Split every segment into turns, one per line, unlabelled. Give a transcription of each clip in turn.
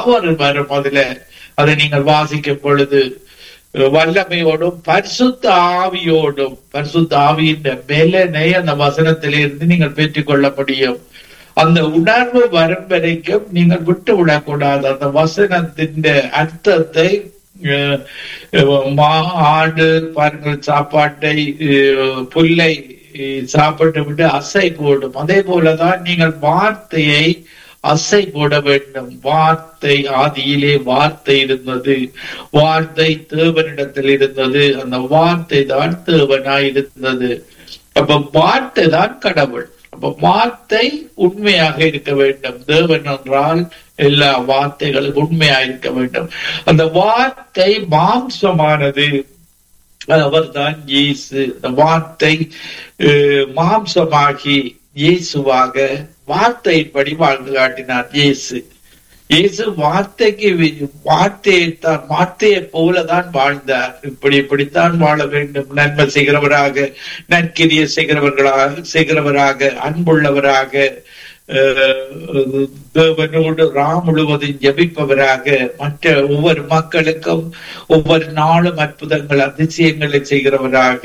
power வரும் அதுல அதை நீங்கள் வாசிக்கும் பொழுது வல்லமையோடும் பரிசுத்த ஆவியோடும் பரிசுத்த ஆவியின் மேலனை அந்த வசனத்திலிருந்து நீங்கள் பெற்றுக்கொள்ள முடியும் அந்த உணர்வு வரும் வரைக்கும் நீங்கள் விட்டு விடக்கூடாது அந்த வசனத்தின் அர்த்தத்தை அஹ், அஹ், மா ஆடு பாருங்கள் சாப்பாட்டை அஹ், புல்லை அஹ், சாப்பிட்டு விட்டு அசை போடும் அதே போலதான் நீங்கள் வார்த்தையை அசை போட வேண்டும் வார்த்தை ஆதியிலே வார்த்தை இருந்தது வார்த்தை தேவனிடத்தில் இருந்தது அந்த வார்த்தை தான் தேவனாய் இருந்தது அப்ப வார்த்தை தான் கடவுள் அப்ப வார்த்தை உண்மையாக இருக்க வேண்டும் தேவன் என்றால் எல்லா வார்த்தைகளும் உண்மையா இருக்க வேண்டும் அந்த வார்த்தை மாம்சமானது அவர்தான் இயேசு அந்த வார்த்தை அஹ், மாம்சமாகி இயேசுவாக வார்த்தையின்படி வாழ்ந்து காட்டினார் இயேசு இயேசு வார்த்தைக்கு வி- வார்த்தையை தான் வார்த்தையை போலதான் வாழ்ந்தார் இப்படி இப்படித்தான் வாழ வேண்டும் நன்மை செய்கிறவராக நற்கிரிய செய்கிறவர்களாக செய்கிறவராக அன்புள்ளவராக அஹ், தேவனோடு ராம் முழுவதும் ஜபிப்பவராக மற்ற ஒவ்வொரு மக்களுக்கும் ஒவ்வொரு நாளும் அற்புதங்கள் அதிசயங்களை செய்கிறவராக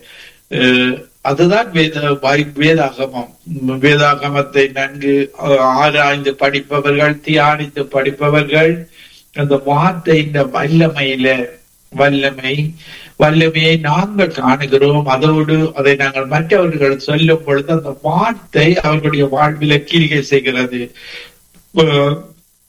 அஹ், அதுதான் வேத வாய்- வேதாகமம் உம், வேதாகமத்தை நன்கு அஹ், ஆராய்ந்து படிப்பவர்கள் தியானித்து படிப்பவர்கள் அந்த வார்த்தையின் வல்லமையில வல்லமை வல்லமையை நாங்கள் காணுகிறோம் அதோடு அதை நாங்கள் மற்றவர்கள் சொல்லும் பொழுது அந்த வார்த்தை அவர்களுடைய வாழ்வில கிரிகை செய்கிறது அஹ்,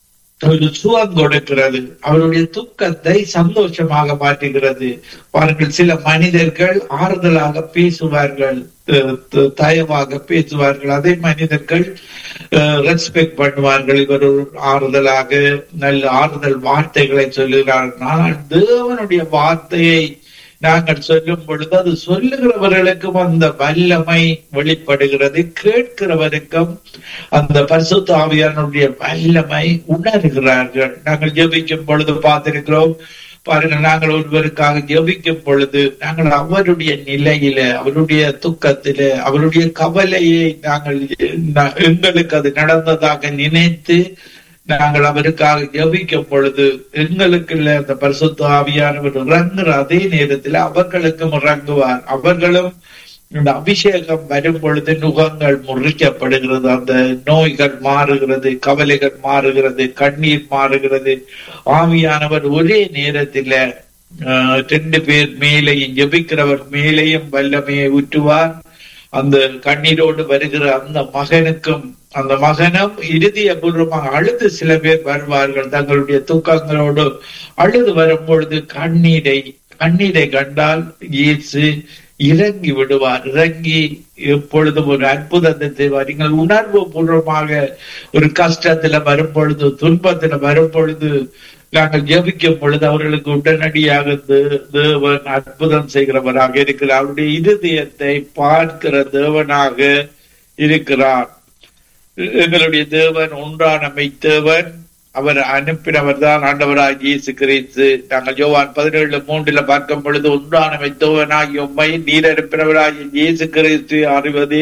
ஒரு சுகம் கொடுக்கிறது அவருடைய துக்கத்தை சந்தோஷமாக மாற்றுகிறது பாருங்கள் சில மனிதர்கள் ஆறுதலாக பேசுவார்கள் த- த- தயவாக பேசுவார்கள் அதே மனிதர்கள் ரெஸ்பெக்ட் பண்ணுவார்கள் இவர் ஒரு ஆறுதலாக நல்ல ஆறுதல் வார்த்தைகளை சொல்லுகிறார்கள் ஆனால் தேவனுடைய வார்த்தையை நாங்கள் சொல்லும் பொழுது அது சொல்லுகிறவர்களுக்கும் அந்த வல்லமை வெளிப்படுகிறது கேட்கிறவருக்கும் அந்த பரிசுத்த ஆவியானுடைய வல்லமை உணர்கிறார்கள் நாங்கள் ஜெபிக்கும் பொழுது பார்த்திருக்கிறோம் பாருங்கள் நாங்கள் ஒருவருக்காக ஜெபிக்கும் பொழுது நாங்கள் அவருடைய நிலையில அவருடைய துக்கத்தில அவருடைய கவலையை நாங்கள் ந- எங்களுக்கு அது நடந்ததாக நினைத்து நாங்கள் அவருக்காக ஜெபிக்கும் பொழுது எங்களுக்குள்ள அந்த பரிசுத்த ஆவியானவர் இறங்குற அதே நேரத்தில் அவர்களுக்கும் இறங்குவார் அவர்களும் இந்த அபிஷேகம் வரும் பொழுது நுகங்கள் முறிக்கப்படுகிறது அந்த நோய்கள் மாறுகிறது கவலைகள் மாறுகிறது கண்ணீர் மாறுகிறது ஆவியானவர் ஒரே நேரத்தில ஆஹ், ரெண்டு பேர் மேலையும் ஜெபிக்கிறவர் மேலையும் வல்லமையை ஊற்றுவார் அந்த கண்ணீரோடு வருகிற அந்த மகனுக்கும் அந்த மகனும் இறுதிய பூர்வமாக அழுது சில பேர் வருவார்கள் தங்களுடைய துக்கங்களோடு அழுது வரும்பொழுது கண்ணீரை கண்ணீரை கண்டால் இயேசு இறங்கி விடுவார் இறங்கி எப்பொழுதும் ஒரு அற்புதத்தை செய்வார் நீங்கள் உணர்வு பூர்வமாக ஒரு கஷ்டத்துல வரும் பொழுது துன்பத்துல வரும் பொழுது நாங்கள் ஜெபிக்கும் பொழுது அவர்களுக்கு உடனடியாக தே- தேவன் அற்புதம் செய்கிறவராக இருக்கிறார் அவருடைய இருதயத்தை பார்க்கிற தேவனாக இருக்கிறார் எங்களுடைய தேவன் ஒன்றான மெய்த்தேவன் அவர் அனுப்பினவர் தான் ஆண்டவராக இயேசு கிறிஸ்து நாங்கள் யோவான் பதினேழு மூன்றுல பார்க்கும் பொழுது ஒன்றான மெய்த்தேவனாகிய உண்மை நீர் அனுப்பினவராகிய இயேசு கிறிஸ்து அறிவதே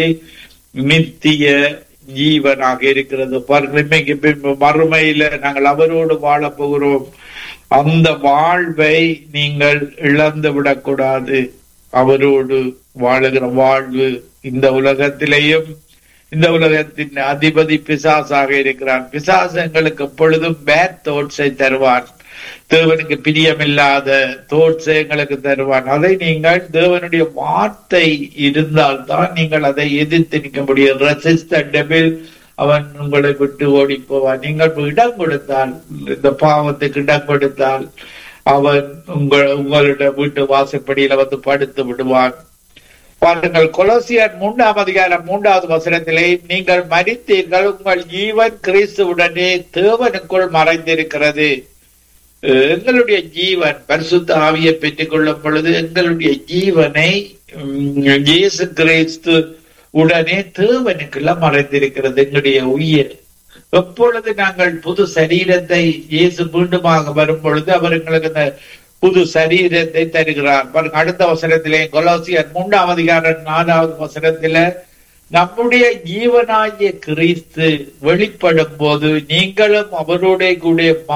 நித்திய ஜீவனாக இருக்கிறது பாருங்கள் இன்றைக்கு பின்பு மறுமையில நாங்கள் அவரோடு வாழப் போகிறோம் அந்த வாழ்வை நீங்கள் இழந்து விடக்கூடாது அவரோடு வாழுகிற வாழ்வு இந்த உலகத்திலேயும் இந்த உலகத்தின் அதிபதி பிசாசாக இருக்கிறான் பிசாசு எங்களுக்கு எப்பொழுதும் பேட் தோட்ஸை தருவான் தேவனுக்கு பிரியமில்லாத தோட்ஸை எங்களுக்கு தருவான் அதை நீங்கள் தேவனுடைய வார்த்தை இருந்தால்தான் நீங்கள் அதை எதிர்த்து நிற்க முடியும் ரெசிஸ்ட் டெபிள் அவன் உங்களை விட்டு ஓடி போவான் நீங்கள் இடம் கொடுத்தால் இந்த பாவத்துக்கு இடம் கொடுத்தால் அவன் உங்கள் உங்களுடைய வீட்டு வாசற்படியில வந்து படுத்து விடுவான் பாருங்கள் கொலோசியர் மூன்றாம் அதிகாரம் மூன்றாவது வசனத்திலே நீங்கள் மரித்தீர்கள் உங்கள் ஜீவன் கிறிஸ்துவுடனே தேவனுக்குள் மறைந்திருக்கிறது எங்களுடைய ஜீவன் பரிசுத்த ஆவியை பெற்றுக் கொள்ளும் பொழுது எங்களுடைய ஜீவனை உம், இயேசு கிறிஸ்து உடனே தேவனுக்குள்ள மறைந்திருக்கிறது எங்களுடைய உயிர் எப்பொழுது நாங்கள் புது சரீரத்தை இயேசு மீண்டுமாக வரும் பொழுது அவர் எங்களுக்கு அந்த புது சரீரத்தை தருகிறார் பாருங்க அடுத்த வசனத்திலே கொலோசியர் மூன்றாம் அதிகாரம் நாலாவது வசனத்தில நம்முடைய ஜீவனாகிய கிறிஸ்து வெளிப்படும் போது நீங்களும் அவரோட கூட